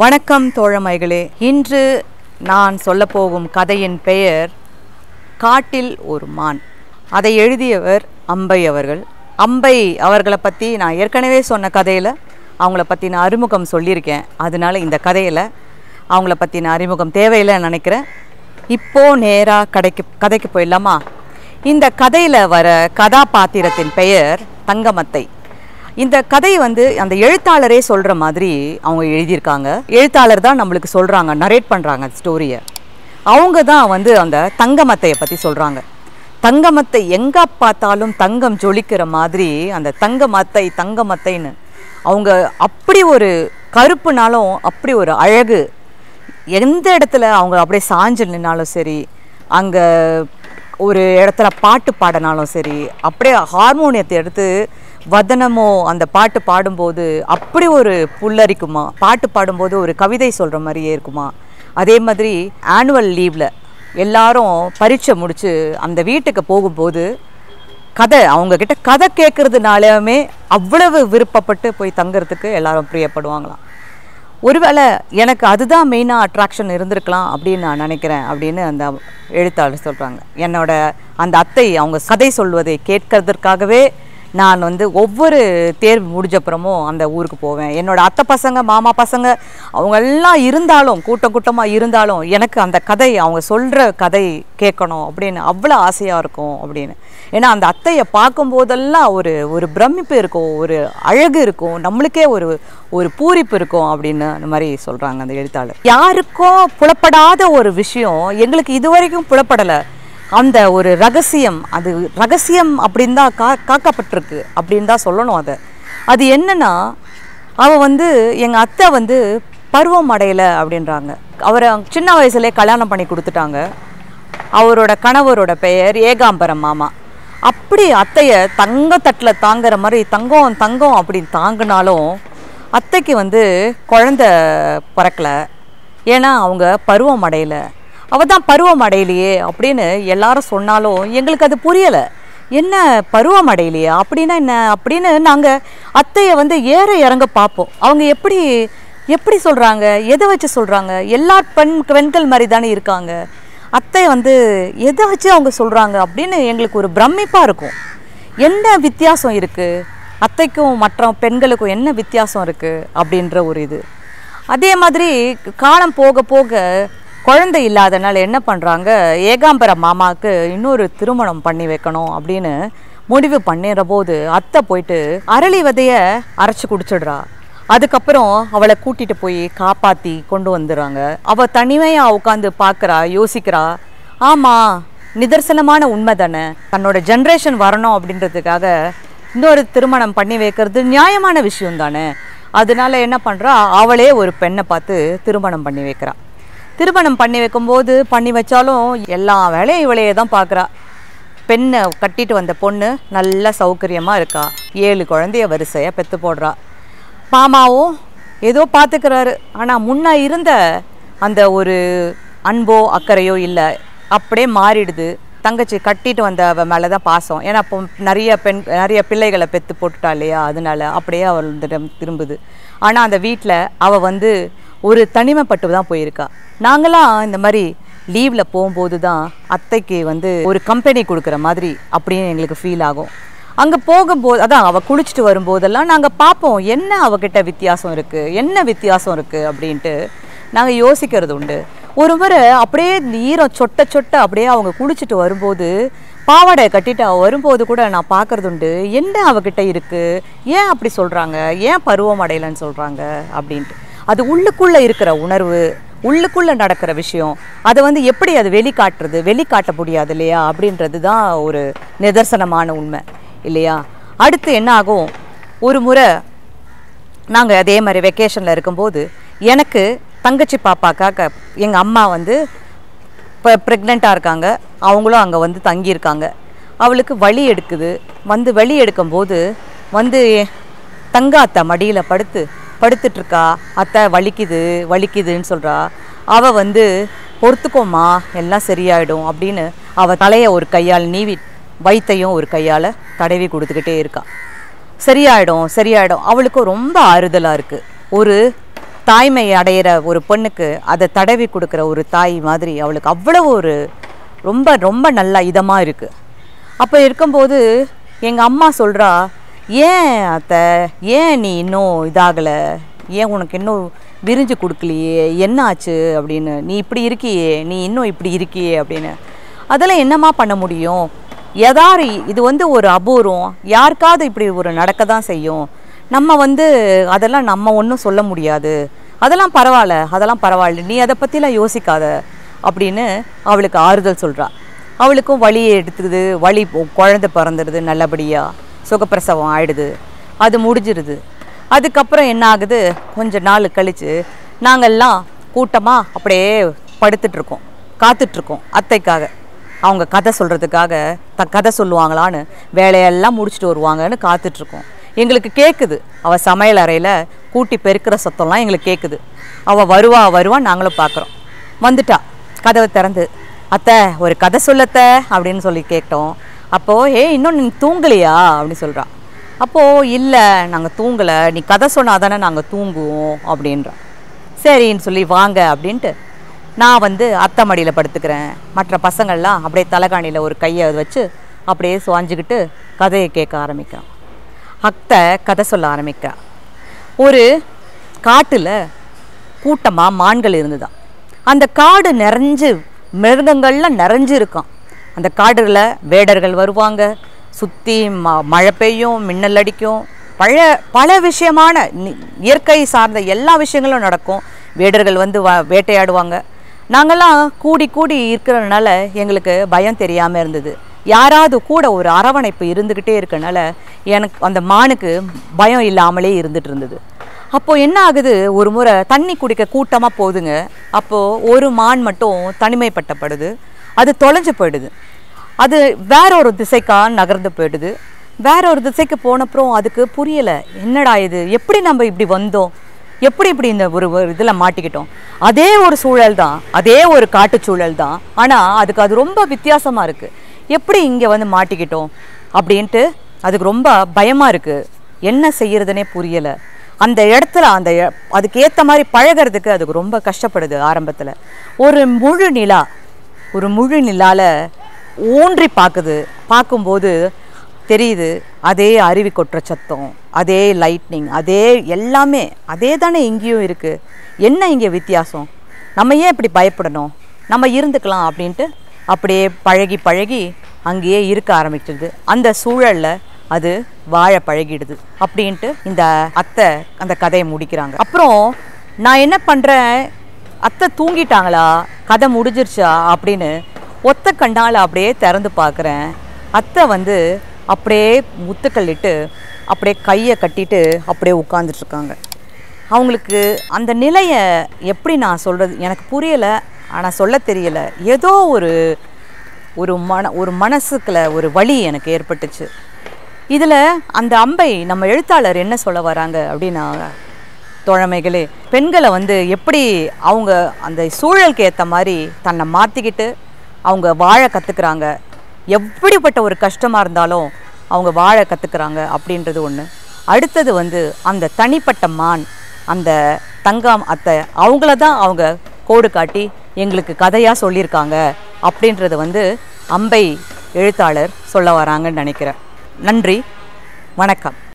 வணக்கம் தோழமைகளே இன்று நான் சொல்லப்போகும் கதையின் பெயர் காட்டில் ஒரு மான் அதை எழுதியவர் அம்பை அவர்கள் அம்பை அவர்களை பற்றி நான் ஏற்கனவே சொன்ன கதையில் அவங்கள பற்றி நான் அறிமுகம் சொல்லியிருக்கேன் அதனால இந்த கதையில் அவங்கள பற்றி நான் அறிமுகம் தேவையில்லைன்னு நினைக்கிறேன் இப்போது நேராக கதைக்கு கதைக்கு போயிடலாமா இந்த கதையில் வர கதாபாத்திரத்தின் பெயர் தங்கமத்தை இந்த கதை வந்து அந்த எழுத்தாளரே சொல்கிற மாதிரி அவங்க எழுதியிருக்காங்க எழுத்தாளர் தான் நம்மளுக்கு சொல்கிறாங்க நரேட் பண்ணுறாங்க ஸ்டோரியை அவங்க தான் வந்து அந்த தங்கமத்தையை பற்றி சொல்கிறாங்க தங்கமத்தை எங்கே பார்த்தாலும் தங்கம் ஜொலிக்கிற மாதிரி அந்த தங்கமத்தை தங்கமத்தைன்னு அவங்க அப்படி ஒரு கருப்புனாலும் அப்படி ஒரு அழகு எந்த இடத்துல அவங்க அப்படியே சாஞ்சு நின்னாலும் சரி அங்கே ஒரு இடத்துல பாட்டு பாடினாலும் சரி அப்படியே ஹார்மோனியத்தை எடுத்து வதனமோ அந்த பாட்டு பாடும்போது அப்படி ஒரு புல்லரிக்குமா பாட்டு பாடும்போது ஒரு கவிதை சொல்கிற மாதிரியே இருக்குமா அதே மாதிரி ஆனுவல் லீவில் எல்லாரும் பரீட்சை முடித்து அந்த வீட்டுக்கு போகும்போது கதை அவங்கக்கிட்ட கதை கேட்குறதுனாலுமே அவ்வளவு விருப்பப்பட்டு போய் தங்குறதுக்கு எல்லாரும் பிரியப்படுவாங்களாம் ஒருவேளை எனக்கு அதுதான் மெயினாக அட்ராக்ஷன் இருந்திருக்கலாம் அப்படின்னு நான் நினைக்கிறேன் அப்படின்னு அந்த எழுத்தாளர் சொல்கிறாங்க என்னோட அந்த அத்தை அவங்க கதை சொல்வதை கேட்கறதற்காகவே நான் வந்து ஒவ்வொரு தேர்வு முடிஞ்சப்புறமும் அந்த ஊருக்கு போவேன் என்னோட அத்தை பசங்க மாமா பசங்க அவங்க எல்லாம் இருந்தாலும் கூட்டம் கூட்டமாக இருந்தாலும் எனக்கு அந்த கதை அவங்க சொல்கிற கதை கேட்கணும் அப்படின்னு அவ்வளோ ஆசையாக இருக்கும் அப்படின்னு ஏன்னா அந்த அத்தையை பார்க்கும்போதெல்லாம் ஒரு ஒரு பிரமிப்பு இருக்கும் ஒரு அழகு இருக்கும் நம்மளுக்கே ஒரு ஒரு பூரிப்பு இருக்கும் அப்படின்னு அந்த மாதிரி சொல்கிறாங்க அந்த எழுத்தாளர் யாருக்கும் புலப்படாத ஒரு விஷயம் எங்களுக்கு இதுவரைக்கும் புலப்படலை அந்த ஒரு ரகசியம் அது ரகசியம் அப்படின்னு தான் கா காக்கப்பட்டிருக்கு அப்படின்னு தான் சொல்லணும் அதை அது என்னன்னா அவள் வந்து எங்கள் அத்தை வந்து பருவம் அடையலை அப்படின்றாங்க அவரை சின்ன வயசுலேயே கல்யாணம் பண்ணி கொடுத்துட்டாங்க அவரோட கணவரோட பெயர் ஏகாம்பரம் மாமா அப்படி அத்தையை தங்கத்தட்டில் தாங்குற மாதிரி தங்கம் தங்கம் அப்படின்னு தாங்கினாலும் அத்தைக்கு வந்து குழந்த பிறக்கலை ஏன்னா அவங்க பருவம் அடையலை அவள் தான் பருவம் அடையலையே அப்படின்னு எல்லாரும் சொன்னாலும் எங்களுக்கு அது புரியலை என்ன பருவம் அடையலையா அப்படின்னா என்ன அப்படின்னு நாங்கள் அத்தையை வந்து ஏற இறங்க பார்ப்போம் அவங்க எப்படி எப்படி சொல்கிறாங்க எதை வச்சு சொல்கிறாங்க எல்லா பெண் பெண்கள் மாதிரி தானே இருக்காங்க அத்தை வந்து எதை வச்சு அவங்க சொல்கிறாங்க அப்படின்னு எங்களுக்கு ஒரு பிரமிப்பாக இருக்கும் என்ன வித்தியாசம் இருக்குது அத்தைக்கும் மற்ற பெண்களுக்கும் என்ன வித்தியாசம் இருக்குது அப்படின்ற ஒரு இது அதே மாதிரி காலம் போக போக குழந்தை இல்லாதனால என்ன பண்ணுறாங்க ஏகாம்பர மாமாவுக்கு இன்னொரு திருமணம் பண்ணி வைக்கணும் அப்படின்னு முடிவு பண்ணிடுற போது அத்தை போயிட்டு அரளி விதைய அரைச்சி குடிச்சிடுறா அதுக்கப்புறம் அவளை கூட்டிட்டு போய் காப்பாற்றி கொண்டு வந்துடுறாங்க அவள் தனிமையாக உட்காந்து பார்க்குறா யோசிக்கிறா ஆமாம் நிதர்சனமான உண்மை தானே தன்னோட ஜென்ரேஷன் வரணும் அப்படின்றதுக்காக இன்னொரு திருமணம் பண்ணி வைக்கிறது நியாயமான விஷயம் தானே அதனால என்ன பண்ணுறா அவளே ஒரு பெண்ணை பார்த்து திருமணம் பண்ணி வைக்கிறா திருமணம் பண்ணி வைக்கும்போது பண்ணி வச்சாலும் எல்லா வேலையும் இவளையே தான் பார்க்குறா பெண்ணை கட்டிட்டு வந்த பொண்ணு நல்ல சௌகரியமாக இருக்கா ஏழு குழந்தைய வரிசையாக பெற்று போடுறா மாமாவும் ஏதோ பார்த்துக்கிறாரு ஆனால் முன்ன இருந்த அந்த ஒரு அன்போ அக்கறையோ இல்லை அப்படியே மாறிடுது தங்கச்சி கட்டிட்டு வந்த அவ மேலே தான் பாசம் ஏன்னா இப்போ நிறைய பெண் நிறைய பிள்ளைகளை பெற்று போட்டுட்டா இல்லையா அதனால அப்படியே அவள் வந்துட்டு திரும்புது ஆனால் அந்த வீட்டில் அவள் வந்து ஒரு தனிமைப்பட்டு தான் போயிருக்கா நாங்களாம் இந்த மாதிரி லீவில் போகும்போது தான் அத்தைக்கு வந்து ஒரு கம்பெனி கொடுக்குற மாதிரி அப்படின்னு எங்களுக்கு ஃபீல் ஆகும் அங்கே போகும்போது அதான் அவள் குளிச்சுட்டு வரும்போதெல்லாம் நாங்கள் பார்ப்போம் என்ன அவகிட்ட வித்தியாசம் இருக்குது என்ன வித்தியாசம் இருக்குது அப்படின்ட்டு நாங்கள் யோசிக்கிறது உண்டு ஒரு முறை அப்படியே ஈரம் சொட்ட சொட்ட அப்படியே அவங்க குளிச்சுட்டு வரும்போது பாவாடை கட்டிட்டு அவள் வரும்போது கூட நான் பார்க்கறது உண்டு என்ன அவகிட்ட இருக்குது ஏன் அப்படி சொல்கிறாங்க ஏன் பருவம் அடையலைன்னு சொல்கிறாங்க அப்படின்ட்டு அது உள்ளுக்குள்ளே இருக்கிற உணர்வு உள்ளுக்குள்ளே நடக்கிற விஷயம் அதை வந்து எப்படி அது வெளிக்காட்டுறது வெளிக்காட்ட முடியாது இல்லையா அப்படின்றது தான் ஒரு நிதர்சனமான உண்மை இல்லையா அடுத்து என்ன ஆகும் ஒரு முறை நாங்கள் அதே மாதிரி வெக்கேஷனில் இருக்கும்போது எனக்கு தங்கச்சி பாப்பாக்காக எங்கள் அம்மா வந்து இப்போ ப்ரெக்னெண்ட்டாக இருக்காங்க அவங்களும் அங்கே வந்து தங்கியிருக்காங்க அவளுக்கு வலி எடுக்குது வந்து வலி எடுக்கும்போது வந்து தங்க அத்தை மடியில் படுத்து படுத்துட்ருக்கா அத்தை வலிக்குது வலிக்குதுன்னு சொல்கிறா அவள் வந்து பொறுத்துக்கோம்மா எல்லாம் சரியாயிடும் அப்படின்னு அவள் தலையை ஒரு கையால் நீவி வயித்தையும் ஒரு கையால் தடவி கொடுத்துக்கிட்டே இருக்கா சரியாயிடும் சரியாயிடும் அவளுக்கு ரொம்ப ஆறுதலாக இருக்குது ஒரு தாய்மை அடையிற ஒரு பொண்ணுக்கு அதை தடவி கொடுக்குற ஒரு தாய் மாதிரி அவளுக்கு அவ்வளோ ஒரு ரொம்ப ரொம்ப நல்லா இதமாக இருக்குது அப்போ இருக்கும்போது எங்கள் அம்மா சொல்கிறா ஏன் அத்தை ஏன் நீ இன்னும் இதாகலை ஏன் உனக்கு இன்னும் விரிஞ்சு கொடுக்கலையே என்ன ஆச்சு அப்படின்னு நீ இப்படி இருக்கியே நீ இன்னும் இப்படி இருக்கியே அப்படின்னு அதெல்லாம் என்னம்மா பண்ண முடியும் எதாரு இது வந்து ஒரு அபூர்வம் யாருக்காவது இப்படி ஒரு நடக்க தான் செய்யும் நம்ம வந்து அதெல்லாம் நம்ம ஒன்றும் சொல்ல முடியாது அதெல்லாம் பரவாயில்ல அதெல்லாம் பரவாயில்ல நீ அதை பற்றிலாம் யோசிக்காத அப்படின்னு அவளுக்கு ஆறுதல் சொல்கிறா அவளுக்கும் வலி எடுத்துக்குது வலி பொ- குழந்தை பிறந்துடுது நல்லபடியாக சுகப்பிரசவம் ஆயிடுது அது முடிஞ்சிருது அதுக்கப்புறம் என்ன ஆகுது கொஞ்ச நாள் கழித்து நாங்கள்லாம் கூட்டமாக அப்படியே படுத்துட்ருக்கோம் காத்துட்ருக்கோம் அத்தைக்காக அவங்க கதை சொல்கிறதுக்காக த கதை சொல்லுவாங்களான்னு வேலையெல்லாம் முடிச்சுட்டு வருவாங்கன்னு காத்துட்ருக்கோம் எங்களுக்கு கேட்குது அவள் சமையல் அறையில் கூட்டி பெருக்கிற சத்தம்லாம் எங்களுக்கு கேட்குது அவள் வருவா வருவா நாங்களும் பார்க்குறோம் வந்துட்டா கதவை திறந்து அத்தை ஒரு கதை சொல்லத்த அப்படின்னு சொல்லி கேட்டோம் அப்போது ஏ இன்னும் நீ தூங்கலையா அப்படின்னு சொல்கிறா அப்போது இல்லை நாங்கள் தூங்கலை நீ கதை சொன்னால் தானே நாங்கள் தூங்குவோம் அப்படின்றா சரின்னு சொல்லி வாங்க அப்படின்ட்டு நான் வந்து அத்தை மடியில் படுத்துக்கிறேன் மற்ற பசங்கள்லாம் அப்படியே தலைகாணியில் ஒரு கையை வச்சு அப்படியே சுவாஞ்சிக்கிட்டு கதையை கேட்க ஆரம்பிக்கிறான் அத்தை கதை சொல்ல ஆரம்பிக்கிறா ஒரு காட்டில் கூட்டமாக மான்கள் இருந்துதான் அந்த காடு நிறைஞ்சு மிருகங்கள்லாம் நிறைஞ்சு இருக்கும் அந்த காடுல வேடர்கள் வருவாங்க சுற்றி ம மழை பெய்யும் மின்னல் அடிக்கும் பல பல விஷயமான நி- இயற்கை சார்ந்த எல்லா விஷயங்களும் நடக்கும் வேடர்கள் வந்து வ வேட்டையாடுவாங்க நாங்கள்லாம் கூடி கூடி இருக்கிறதுனால எங்களுக்கு பயம் தெரியாமல் இருந்தது யாராவது கூட ஒரு அரவணைப்பு இருந்துக்கிட்டே இருக்கனால எனக்கு அந்த மானுக்கு பயம் இல்லாமலே இருந்துட்டு இருந்தது அப்போது என்ன ஆகுது ஒரு முறை தண்ணி குடிக்க கூட்டமாக போகுதுங்க அப்போது ஒரு மான் மட்டும் தனிமைப்பட்டப்படுது அது தொலைஞ்சு போயிடுது அது வேற ஒரு திசைக்கா நகர்ந்து போயிடுது வேற ஒரு திசைக்கு போனப்புறம் அதுக்கு புரியலை என்னடா இது எப்படி நம்ம இப்படி வந்தோம் எப்படி இப்படி இந்த ஒரு இதில் மாட்டிக்கிட்டோம் அதே ஒரு சூழல் தான் அதே ஒரு காட்டுச் சூழல் தான் ஆனால் அதுக்கு அது ரொம்ப வித்தியாசமாக இருக்குது எப்படி இங்கே வந்து மாட்டிக்கிட்டோம் அப்படின்ட்டு அதுக்கு ரொம்ப பயமாக இருக்குது என்ன செய்யறதுனே புரியலை அந்த இடத்துல அந்த எ- அதுக்கு ஏற்ற மாதிரி பழகிறதுக்கு அதுக்கு ரொம்ப கஷ்டப்படுது ஆரம்பத்தில் ஒரு முழு நிலா ஒரு முழு நிலால ஊன்றி பார்க்குது பார்க்கும்போது தெரியுது அதே அருவி கொட்டுற சத்தம் அதே லைட்னிங் அதே எல்லாமே அதே தானே இங்கேயும் இருக்குது என்ன இங்கே வித்தியாசம் நம்ம ஏன் இப்படி பயப்படணும் நம்ம இருந்துக்கலாம் அப்படின்ட்டு அப்படியே பழகி பழகி அங்கேயே இருக்க ஆரம்பிச்சிடுது அந்த சூழலில் அது வாழ பழகிடுது அப்படின்ட்டு இந்த அத்தை அந்த கதையை முடிக்கிறாங்க அப்புறம் நான் என்ன பண்ணுறேன் அத்தை தூங்கிட்டாங்களா கதை முடிஞ்சிருச்சா அப்படின்னு ஒத்த கண்ணால் அப்படியே திறந்து பார்க்குறேன் அத்தை வந்து அப்படியே முத்துக்கள் இட்டு அப்படியே கையை கட்டிட்டு அப்படியே உட்கார்ந்துட்டு இருக்காங்க அவங்களுக்கு அந்த நிலையை எப்படி நான் சொல்கிறது எனக்கு புரியலை ஆனால் சொல்ல தெரியலை ஏதோ ஒரு ஒரு மன ஒரு மனசுக்குள்ள ஒரு வலி எனக்கு ஏற்பட்டுச்சு இதில் அந்த அம்பை நம்ம எழுத்தாளர் என்ன சொல்ல வராங்க அப்படின்னா தோழமைகளே பெண்களை வந்து எப்படி அவங்க அந்த சூழலுக்கு ஏற்ற மாதிரி தன்னை மாற்றிக்கிட்டு அவங்க வாழ கற்றுக்குறாங்க எப்படிப்பட்ட ஒரு கஷ்டமாக இருந்தாலும் அவங்க வாழ கற்றுக்குறாங்க அப்படின்றது ஒன்று அடுத்தது வந்து அந்த தனிப்பட்ட மான் அந்த தங்கம் அத்தை அவங்கள தான் அவங்க கோடு காட்டி எங்களுக்கு கதையாக சொல்லியிருக்காங்க அப்படின்றது வந்து அம்பை எழுத்தாளர் சொல்ல வராங்கன்னு நினைக்கிறேன் நன்றி வணக்கம்